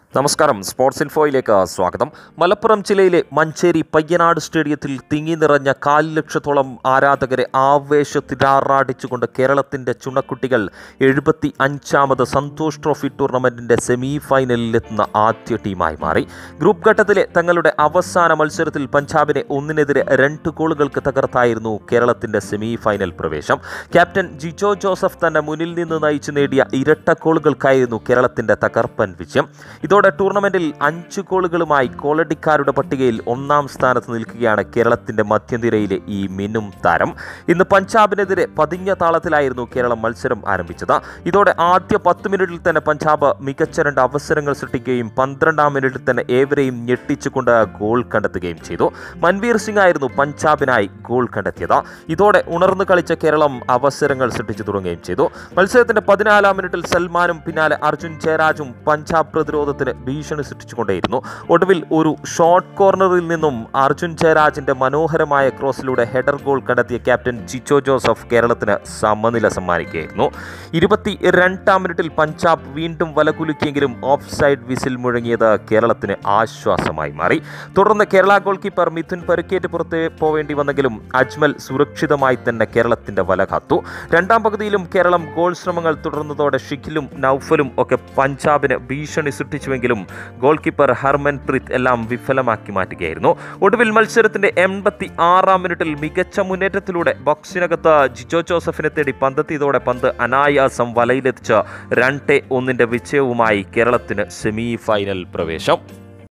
നമസ്കാരം സ്പോർട്സ് ഇൻഫോയിലേക്ക് സ്വാഗതം മലപ്പുറം ജില്ലയിലെ മഞ്ചേരി പയ്യനാട് സ്റ്റേഡിയത്തിൽ തിങ്ങി നിറഞ്ഞ കാല് ലക്ഷത്തോളം ആരാധകരെ ആവേശത്തിലാറാടിച്ചുകൊണ്ട് കേരളത്തിൻ്റെ ചുണക്കുട്ടികൾ എഴുപത്തി അഞ്ചാമത് സന്തോഷ് ട്രോഫി ടൂർണമെൻറ്റിൻ്റെ സെമി ഫൈനലിലെത്തുന്ന ആദ്യ ടീമായി മാറി ഗ്രൂപ്പ് ഘട്ടത്തിലെ തങ്ങളുടെ അവസാന മത്സരത്തിൽ പഞ്ചാബിനെ ഒന്നിനെതിരെ രണ്ട് ഗോളുകൾക്ക് തകർത്തായിരുന്നു കേരളത്തിൻ്റെ സെമി ഫൈനൽ പ്രവേശം ക്യാപ്റ്റൻ ജിജോ ജോസഫ് തന്നെ മുന്നിൽ നിന്ന് നയിച്ചു നേടിയ ഇരട്ട ഗോളുകൾക്കായിരുന്നു കേരളത്തിൻ്റെ തകർപ്പൻ വിജയം ഇതോടെ ടൂർണമെന്റിൽ അഞ്ച് ഗോളുകളുമായി കോളടിക്കാരുടെ പട്ടികയിൽ ഒന്നാം സ്ഥാനത്ത് നിൽക്കുകയാണ് കേരളത്തിന്റെ മധ്യനിരയിലെ ഈ മിന്നും താരം ഇന്ന് പഞ്ചാബിനെതിരെ പതിഞ്ഞ താളത്തിലായിരുന്നു കേരളം മത്സരം ആരംഭിച്ചത് ഇതോടെ ആദ്യ പത്ത് മിനിറ്റിൽ തന്നെ പഞ്ചാബ് മികച്ച രണ്ട് അവസരങ്ങൾ സൃഷ്ടിക്കുകയും പന്ത്രണ്ടാം മിനിറ്റിൽ തന്നെ ഏവരെയും ഞെട്ടിച്ചുകൊണ്ട് ഗോൾ കണ്ടെത്തുകയും ചെയ്തു മൻവീർ സിംഗ് ആയിരുന്നു പഞ്ചാബിനായി ഗോൾ കണ്ടെത്തിയത് ഇതോടെ ഉണർന്നു കളിച്ച കേരളം അവസരങ്ങൾ സൃഷ്ടിച്ചു തുടങ്ങുകയും ചെയ്തു മത്സരത്തിന്റെ പതിനാലാം മിനിറ്റിൽ സൽമാനും പിന്നാലെ അർജുൻ ജയരാജും പഞ്ചാബ് പ്രതിരോധത്തിന് ഭീഷണി സൃഷ്ടിച്ചുകൊണ്ടേയിരുന്നു ഒടുവിൽ ഒരു ഷോർട്ട് കോർണറിൽ നിന്നും അർജുൻ ജയരാജിന്റെ മനോഹരമായ ക്രോസിലൂടെ ഹെഡർ ഗോൾ കണ്ടെത്തിയ ക്യാപ്റ്റൻ ജിജോ ജോസഫ് കേരളത്തിന് സമനില സമ്മാനിക്കുകയായിരുന്നു ഇരുപത്തി രണ്ടാം മിനിറ്റിൽ പഞ്ചാബ് വീണ്ടും വലകുലുക്കിയെങ്കിലും ഓഫ് സൈഡ് വിസിൽ മുഴങ്ങിയത് കേരളത്തിന് ആശ്വാസമായി മാറി തുടർന്ന് കേരള ഗോൾ കീപ്പർ മിഥുൻ പരുക്കേറ്റ് പുറത്ത് പോവേണ്ടി വന്നെങ്കിലും അജ്മൽ സുരക്ഷിതമായി തന്നെ കേരളത്തിന്റെ വല കാത്തു രണ്ടാം പകുതിയിലും കേരളം ഗോൾ ശ്രമങ്ങൾ തുടർന്നതോടെ ഷിഖിലും നൌഫലും ഒക്കെ പഞ്ചാബിന് ഭീഷണി സൃഷ്ടിച്ചുവെങ്കിലും ഗോൾ കീപ്പർ ഹർമൻ പ്രീത് എല്ലാം വിഫലമാക്കി മാറ്റുകയായിരുന്നു ഒടുവിൽ മത്സരത്തിന്റെ എൺപത്തി ആറാം മിനിറ്റിൽ മികച്ച മുന്നേറ്റത്തിലൂടെ ബോക്സിനകത്ത് ജിജോ ജോസഫിനെ തേടി പന്തെത്തിയതോടെ പന്ത് അനായാസം വലയിലെത്തിച്ച് രണ്ടേ ഒന്നിന്റെ വിജയവുമായി കേരളത്തിന് സെമി ഫൈനൽ പ്രവേശം